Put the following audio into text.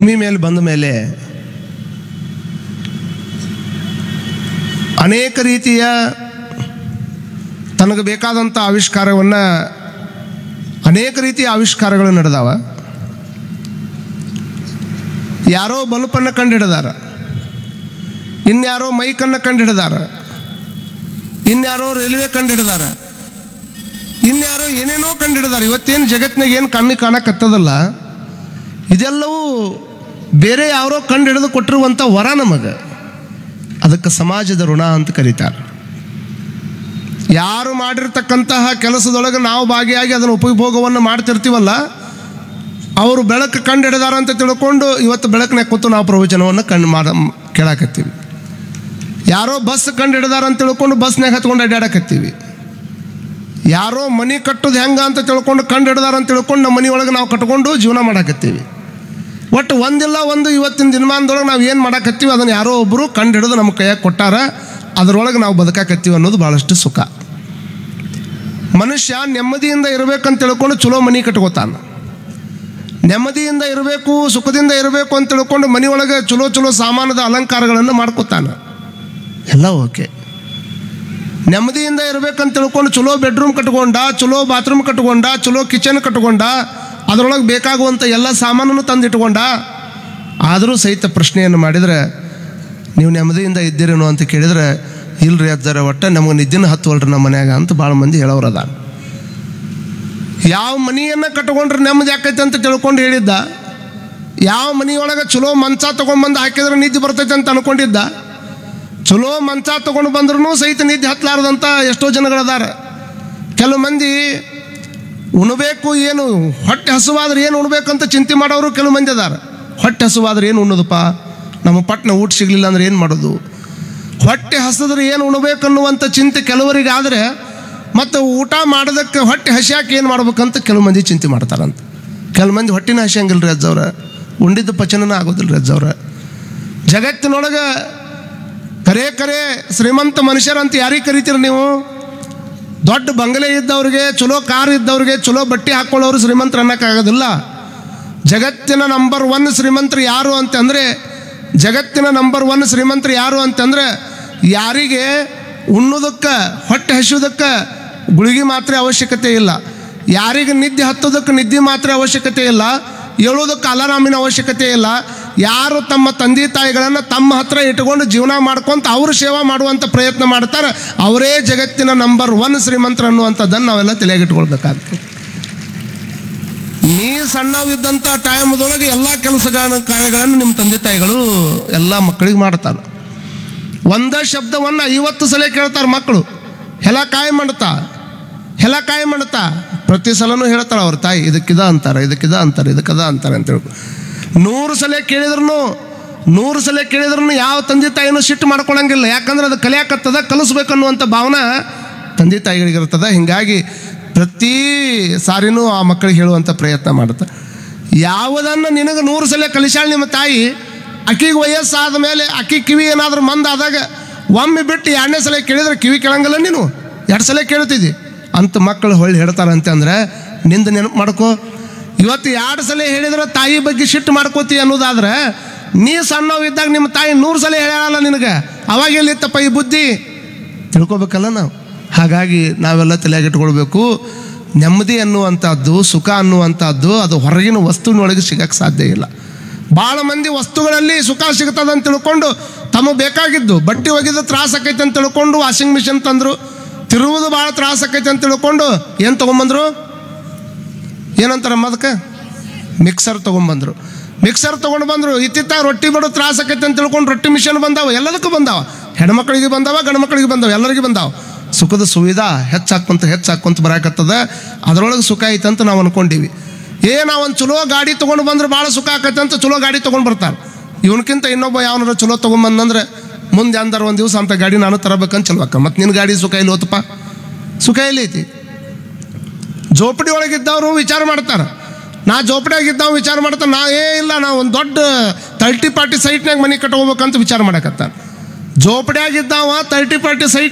ಭೂಮಿ ಮೇಲೆ ಬಂದ ಮೇಲೆ ಅನೇಕ ರೀತಿಯ ತನಗೆ ಬೇಕಾದಂಥ ಆವಿಷ್ಕಾರವನ್ನು ಅನೇಕ ರೀತಿಯ ಆವಿಷ್ಕಾರಗಳು ನಡೆದಾವ ಯಾರೋ ಬಲ್ಪನ್ನು ಕಂಡುಹಿಡಿದಾರ ಇನ್ಯಾರೋ ಮೈಕನ್ನು ಕಂಡುಹಿಡಿದಾರ ಇನ್ಯಾರೋ ರೈಲ್ವೆ ಕಂಡುಹಿಡಿದಾರ ಇನ್ಯಾರೋ ಏನೇನೋ ಕಂಡುಹಿಡಿದಾರ ಇವತ್ತೇನು ಜಗತ್ತಿನಾಗ ಏನು ಕಮ್ಮಿ ಕಾಣಕತ್ತದಲ್ಲ ಇದೆಲ್ಲವೂ ಬೇರೆ ಯಾರೋ ಕಂಡು ಹಿಡಿದು ಕೊಟ್ಟಿರುವಂಥ ವರ ನಮಗೆ ಅದಕ್ಕೆ ಸಮಾಜದ ಋಣ ಅಂತ ಕರೀತಾರೆ ಯಾರು ಮಾಡಿರ್ತಕ್ಕಂತಹ ಕೆಲಸದೊಳಗೆ ನಾವು ಭಾಗಿಯಾಗಿ ಅದನ್ನು ಉಪಭೋಗವನ್ನು ಮಾಡ್ತಿರ್ತೀವಲ್ಲ ಅವರು ಬೆಳಕು ಕಂಡು ಹಿಡಿದಾರ ಅಂತ ತಿಳ್ಕೊಂಡು ಇವತ್ತು ಬೆಳಕಿನಾಗ ಕೂತು ನಾವು ಪ್ರವಚನವನ್ನು ಕಂಡು ಮಾಡ ಕೇಳಾಕತ್ತೀವಿ ಯಾರೋ ಬಸ್ ಕಂಡು ಹಿಡಿದಾರ ಅಂತ ತಿಳ್ಕೊಂಡು ಬಸ್ನಾಗ ಹತ್ಕೊಂಡು ಅಡ್ಡಾಡಕತ್ತೀವಿ ಯಾರೋ ಮನಿ ಕಟ್ಟೋದು ಹೆಂಗ ಅಂತ ತಿಳ್ಕೊಂಡು ಕಂಡು ಹಿಡ್ದಾರ ಅಂತ ತಿಳ್ಕೊಂಡು ನಮ್ಮ ಮನೆ ಒಳಗೆ ನಾವು ಕಟ್ಕೊಂಡು ಜೀವನ ಮಾಡಾಕತ್ತೀವಿ ಒಟ್ಟು ಒಂದಿಲ್ಲ ಒಂದು ಇವತ್ತಿನ ದಿನಮಾನದೊಳಗೆ ನಾವು ಏನು ಮಾಡಾಕತ್ತೀವಿ ಅದನ್ನು ಯಾರೋ ಒಬ್ಬರು ಕಂಡು ಹಿಡಿದು ನಮ್ಮ ಕೈಯಾಗ ಕೊಟ್ಟಾರ ಅದರೊಳಗೆ ನಾವು ಬದುಕಾಕತ್ತೀವಿ ಅನ್ನೋದು ಭಾಳಷ್ಟು ಸುಖ ಮನುಷ್ಯ ನೆಮ್ಮದಿಯಿಂದ ಇರಬೇಕಂತ ತಿಳ್ಕೊಂಡು ಚಲೋ ಮನಿ ಕಟ್ಕೋತಾನ ನೆಮ್ಮದಿಯಿಂದ ಇರಬೇಕು ಸುಖದಿಂದ ಇರಬೇಕು ಅಂತ ತಿಳ್ಕೊಂಡು ಮನೆಯೊಳಗೆ ಚಲೋ ಚಲೋ ಸಾಮಾನದ ಅಲಂಕಾರಗಳನ್ನು ಮಾಡ್ಕೋತಾನ ಎಲ್ಲ ಓಕೆ ನೆಮ್ಮದಿಯಿಂದ ಇರಬೇಕಂತ ತಿಳ್ಕೊಂಡು ಚಲೋ ಬೆಡ್ರೂಮ್ ಕಟ್ಕೊಂಡ ಚಲೋ ಬಾತ್ರೂಮ್ ಕಟ್ಕೊಂಡ ಚಲೋ ಕಿಚನ್ ಕಟ್ಕೊಂಡ ಅದರೊಳಗೆ ಬೇಕಾಗುವಂಥ ಎಲ್ಲ ಸಾಮಾನನ್ನು ತಂದಿಟ್ಕೊಂಡ ಆದರೂ ಸಹಿತ ಪ್ರಶ್ನೆಯನ್ನು ಮಾಡಿದರೆ ನೀವು ನೆಮ್ಮದಿಯಿಂದ ಇದ್ದೀರೇನೋ ಅಂತ ಕೇಳಿದರೆ ಇಲ್ರಿ ಅಜ್ಜರ ಒಟ್ಟ ನಮಗೆ ನಿದ್ದಿನ ಹತ್ತುವಲ್ರಿ ನಮ್ಮ ಮನ್ಯಾಗ ಅಂತ ಭಾಳ ಮಂದಿ ಹೇಳೋರು ಅದ ಯಾವ ಮನೆಯನ್ನು ಕಟ್ಕೊಂಡ್ರೆ ನೆಮ್ಮದಿ ಆಕೈತೆ ಅಂತ ತಿಳ್ಕೊಂಡು ಹೇಳಿದ್ದ ಯಾವ ಮನೆಯೊಳಗೆ ಚಲೋ ಮಂಚ ತೊಗೊಂಬಂದು ಹಾಕಿದ್ರೆ ನಿದ್ದೆ ಬರ್ತೈತೆ ಅಂತ ಅನ್ಕೊಂಡಿದ್ದ ಚಲೋ ಮಂಚ ತೊಗೊಂಡು ಬಂದ್ರೂ ಸಹಿತ ನಿದ್ದೆ ಹತ್ತಲಾರ್ದಂಥ ಎಷ್ಟೋ ಜನಗಳದಾರ ಕೆಲವು ಮಂದಿ ಉಣಬೇಕು ಏನು ಹೊಟ್ಟೆ ಹಸುವಾದ್ರೆ ಏನು ಉಣ್ಬೇಕಂತ ಚಿಂತೆ ಮಾಡೋರು ಕೆಲವು ಮಂದಿ ಅದಾರ ಹೊಟ್ಟೆ ಹಸುವಾದ್ರೆ ಏನು ಉಣ್ಣೋದಪ್ಪ ನಮ್ಮ ಪಟ್ನ ಊಟ ಸಿಗಲಿಲ್ಲ ಅಂದ್ರೆ ಏನು ಮಾಡೋದು ಹೊಟ್ಟೆ ಹಸಿದ್ರೆ ಏನು ಉಣ್ಬೇಕನ್ನುವಂಥ ಚಿಂತೆ ಕೆಲವರಿಗೆ ಆದರೆ ಮತ್ತು ಊಟ ಮಾಡೋದಕ್ಕೆ ಹೊಟ್ಟೆ ಹಸಿಯಾಕೆ ಏನು ಮಾಡ್ಬೇಕಂತ ಕೆಲವು ಮಂದಿ ಚಿಂತೆ ಮಾಡ್ತಾರಂತ ಕೆಲವು ಮಂದಿ ಹೊಟ್ಟಿನ ಹಸಿಯಂಗಿಲ್ರಿ ಅಜ್ಜವ್ರ ಉಂಡಿದ್ದ ಪಚನನ ಆಗೋದಿಲ್ರಿ ಅಜ್ಜವ್ರ ಜಗತ್ತಿನೊಳಗೆ ಕರೆ ಕರೆ ಶ್ರೀಮಂತ ಮನುಷ್ಯರಂತ ಯಾರಿಗೆ ಕರಿತೀರಿ ನೀವು ದೊಡ್ಡ ಬಂಗಲೆ ಇದ್ದವ್ರಿಗೆ ಚಲೋ ಕಾರ್ ಇದ್ದವ್ರಿಗೆ ಚಲೋ ಬಟ್ಟೆ ಹಾಕ್ಕೊಳ್ಳೋರು ಶ್ರೀಮಂತರು ಅನ್ನೋಕ್ಕಾಗೋದಿಲ್ಲ ಜಗತ್ತಿನ ನಂಬರ್ ಒನ್ ಶ್ರೀಮಂತರು ಯಾರು ಅಂತಂದರೆ ಜಗತ್ತಿನ ನಂಬರ್ ಒನ್ ಶ್ರೀಮಂತರು ಯಾರು ಅಂತಂದ್ರೆ ಯಾರಿಗೆ ಉಣ್ಣೋದಕ್ಕೆ ಹೊಟ್ಟೆ ಹಸಿಯೋದಕ್ಕೆ ಗುಳಿಗೆ ಮಾತ್ರ ಅವಶ್ಯಕತೆ ಇಲ್ಲ ಯಾರಿಗೆ ನಿದ್ದೆ ಹತ್ತೋದಕ್ಕೆ ನಿದ್ದೆ ಮಾತ್ರ ಅವಶ್ಯಕತೆ ಇಲ್ಲ ಏಳೋದಕ್ಕೆ ಅಲಾರಾಮಿನ ಅವಶ್ಯಕತೆ ಇಲ್ಲ ಯಾರು ತಮ್ಮ ತಂದೆ ತಾಯಿಗಳನ್ನು ತಮ್ಮ ಹತ್ರ ಇಟ್ಕೊಂಡು ಜೀವನ ಮಾಡ್ಕೊಂತ ಅವರು ಸೇವಾ ಮಾಡುವಂಥ ಪ್ರಯತ್ನ ಮಾಡ್ತಾರೆ ಅವರೇ ಜಗತ್ತಿನ ನಂಬರ್ ಒನ್ ಶ್ರೀಮಂತರು ಅನ್ನುವಂಥದ್ದನ್ನು ನಾವೆಲ್ಲ ತಲೆಯಾಗಿಟ್ಕೊಳ್ಬೇಕಾಗ್ತದೆ ನೀ ಸಣ್ಣವಿದ್ದಂಥ ಟೈಮ್ದೊಳಗೆ ಎಲ್ಲ ಕೆಲಸಗಳ ಕಾರ್ಯಗಳನ್ನು ನಿಮ್ಮ ತಂದೆ ತಾಯಿಗಳು ಎಲ್ಲ ಮಕ್ಕಳಿಗೆ ಮಾಡ್ತಾರೆ ಒಂದೇ ಶಬ್ದವನ್ನು ಐವತ್ತು ಸಲ ಕೇಳ್ತಾರೆ ಮಕ್ಕಳು ಹೆಲ ಕಾಯಿ ಮಾಡ್ತಾ ಹೆಲ ಕಾಯಿ ಮಾಡ್ತಾ ಪ್ರತಿ ಸಲನೂ ಹೇಳ್ತಾರೆ ಅವ್ರ ತಾಯಿ ಇದಕ್ಕಿದ ಅಂತಾರೆ ಇದಕ್ಕಿದ ಅಂತಾರೆ ಇದಕ್ಕದ ಅಂತಾರೆ ಅಂತ ಹೇಳ್ಕೊ ನೂರು ಸಲ ಕೇಳಿದ್ರು ನೂರು ಸಲ ಕೇಳಿದ್ರು ಯಾವ ತಂದೆ ತಾಯಿನೂ ಸಿಟ್ಟು ಮಾಡ್ಕೊಳಂಗಿಲ್ಲ ಯಾಕಂದ್ರೆ ಅದು ಕಲಿಯಾಕತ್ತದ ಕಲಿಸ್ಬೇಕನ್ನುವಂಥ ಭಾವನೆ ತಂದೆ ತಾಯಿಗಳಿಗಿರ್ತದ ಹೀಗಾಗಿ ಪ್ರತಿ ಸಾರಿನೂ ಆ ಮಕ್ಕಳಿಗೆ ಹೇಳುವಂಥ ಪ್ರಯತ್ನ ಮಾಡ್ತಾರೆ ಯಾವುದನ್ನು ನಿನಗೆ ನೂರು ಸಲ ಕಲಿಸಾಳ ನಿಮ್ಮ ತಾಯಿ ಅಕ್ಕಿಗೆ ವಯಸ್ಸಾದ ಮೇಲೆ ಅಕ್ಕಿ ಕಿವಿ ಏನಾದರೂ ಮಂದಾದಾಗ ಒಮ್ಮೆ ಬಿಟ್ಟು ಎರಡನೇ ಸಲ ಕೇಳಿದ್ರೆ ಕಿವಿ ಕೇಳಂಗಿಲ್ಲ ನೀನು ಎರಡು ಸಲ ಕೇಳ್ತಿದ್ದಿ ಅಂತ ಮಕ್ಕಳು ಹೊಳ್ಳಿ ಹೇಳ್ತಾರಂತೆ ಅಂದ್ರೆ ನಿಂದು ನೆನಪು ಮಾಡ್ಕೋ ಇವತ್ತು ಎರಡು ಸಲ ಹೇಳಿದ್ರೆ ತಾಯಿ ಬಗ್ಗೆ ಸಿಟ್ಟು ಮಾಡ್ಕೋತಿ ಅನ್ನೋದಾದ್ರೆ ನೀ ಸಣ್ಣವಿದ್ದಾಗ ನಿಮ್ಮ ತಾಯಿ ನೂರು ಸಲ ಹೇಳಲ್ಲ ನಿನಗೆ ಅವಾಗ ಎಲ್ಲಿತ್ತಪ್ಪ ಈ ಬುದ್ಧಿ ತಿಳ್ಕೊಬೇಕಲ್ಲ ನಾವು ಹಾಗಾಗಿ ನಾವೆಲ್ಲ ತಲೆಯಾಗಿಟ್ಕೊಳ್ಬೇಕು ನೆಮ್ಮದಿ ಅನ್ನುವಂಥದ್ದು ಸುಖ ಅನ್ನುವಂಥದ್ದು ಅದು ಹೊರಗಿನ ವಸ್ತುವಿನೊಳಗೆ ಸಿಗಕ್ಕೆ ಸಾಧ್ಯ ಇಲ್ಲ ಭಾಳ ಮಂದಿ ವಸ್ತುಗಳಲ್ಲಿ ಸುಖ ಸಿಗ್ತದೆ ಅಂತ ತಿಳ್ಕೊಂಡು ತಮಗೆ ಬೇಕಾಗಿದ್ದು ಬಟ್ಟೆ ಒಗೆದು ತ್ರಾಸ ಆಕೈತೆ ಅಂತ ತಿಳ್ಕೊಂಡು ವಾಷಿಂಗ್ ಮಿಷಿನ್ ತಂದರು ತಿರುವುದು ಭಾಳ ತ್ರಾಸ ಆಕೈತೆ ಅಂತ ತಿಳ್ಕೊಂಡು ಏನು ತೊಗೊಂಬಂದ್ರು ಏನಂತಾರಮ್ಮ ಅದಕ್ಕೆ ಮಿಕ್ಸರ್ ತೊಗೊಂಬಂದ್ರು ಮಿಕ್ಸರ್ ತೊಗೊಂಡು ಬಂದರು ಇತ್ತಿತ್ತ ರೊಟ್ಟಿ ಬಡೋ ತ್ರಾಸ ಆಕೈತೆ ಅಂತ ತಿಳ್ಕೊಂಡು ರೊಟ್ಟಿ ಮಿಷನ್ ಬಂದಾವ ಎಲ್ಲದಕ್ಕೂ ಬಂದಾವ ಹೆಣ್ಮಕ್ಳಿಗೆ ಬಂದಾವ ಗಂಡು ಮಕ್ಕಳಿಗೆ ಬಂದಾವ ಎಲ್ಲರಿಗೂ ಬಂದಾವ ಸುಖದ ಸುವಿಧಾ ಹೆಚ್ಚಾಕೊಂತ ಹೆಚ್ಚಾಕೊಂತ ಬರಾಕತ್ತದ ಅದರೊಳಗೆ ಸುಖ ಐತೆ ಅಂತ ನಾವು ಅನ್ಕೊಂಡಿವಿ ಏ ನಾವು ಒಂದು ಚಲೋ ಗಾಡಿ ತೊಗೊಂಡು ಬಂದ್ರೆ ಭಾಳ ಸುಖ ಆಕೈತೆ ಅಂತ ಚಲೋ ಗಾಡಿ ತೊಗೊಂಡು ಬರ್ತಾರೆ ಇವನಕ್ಕಿಂತ ಇನ್ನೊಬ್ಬ ಯಾವನಾರ ಚಲೋ ತೊಗೊಂಬಂದಂದ್ರೆ ಮುಂದೆ ಅಂದಾರ ಒಂದು ದಿವಸ ಅಂತ ಗಾಡಿ ನಾನು ತರಬೇಕಂತ ಚಲೋಕ ಮತ್ತು ನಿನ್ನ ಗಾಡಿ ಸುಖ ಇಲ್ಲಿ ಹೋತಪ್ಪ ಸುಖ ಎಲ್ಲಿ ಐತಿ ಜೋಪಡಿ ಒಳಗಿದ್ದವರು ವಿಚಾರ ಮಾಡ್ತಾರೆ ನಾ ಜೋಪಡಿಯಾಗಿದ್ದವ ವಿಚಾರ ಮಾಡ್ತಾನೆ ನಾ ಏ ಇಲ್ಲ ನಾ ಒಂದು ದೊಡ್ಡ ತರ್ಟಿ ಪಾರ್ಟಿ ಸೈಟ್ನಾಗ ಮನೆ ಕಟ್ಕೋಬೇಕಂತ ವಿಚಾರ ಮಾಡಕತ್ತಾನ ಜೋಪಡಿಯಾಗಿದ್ದಾವ ತರ್ಟಿ ಪಾರ್ಟಿ ಸೈಟ್